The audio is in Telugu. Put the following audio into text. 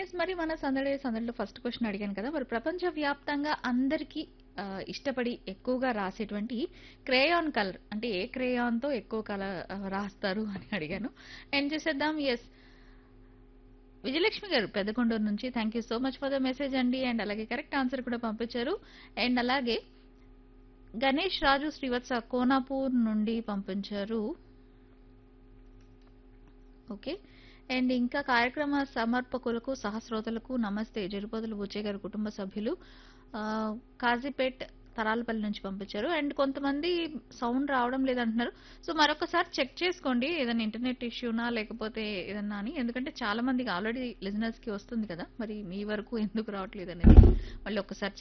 ఎస్ మరి మన సందడి సందడిలో ఫస్ట్ క్వశ్చన్ అడిగాను కదా మరి ప్రపంచవ్యాప్తంగా అందరికీ ఆ, ఇష్టపడి ఎక్కువగా రాసేటువంటి క్రేయాన్ కలర్ అంటే ఏ క్రేయాన్ తో ఎక్కువ కలర్ రాస్తారు అని అడిగాను అండ్ చేసేద్దాం ఎస్ విజయలక్ష్మి గారు పెద్దకొండూరు నుంచి thank you so much for the message అండి అండ్ అలాగే కరెక్ట్ ఆన్సర్ కూడా పంపించారు అండ్ అలాగే గణేష్ రాజు శ్రీవత్స కోనాపూర్ నుండి పంపించారు ఓకే అండ్ ఇంకా కార్యక్రమ సమర్పకులకు సహస్రోతలకు నమస్తే జరుపతులు బుచ్చే గారి కుటుంబ సభ్యులు ఆ, కాజీపేట్ తరాలపల్లి నుంచి పంపించారు అండ్ కొంతమంది సౌండ్ రావడం లేదంటున్నారు సో మరొకసారి చెక్ చేసుకోండి ఏదైనా ఇంటర్నెట్ ఇష్యూనా లేకపోతే ఏదన్నా అని ఎందుకంటే చాలా మందికి ఆల్రెడీ లిజనర్స్ కి వస్తుంది కదా మరి మీ వరకు ఎందుకు రావట్లేదు అనేది మళ్ళీ ఒకసారి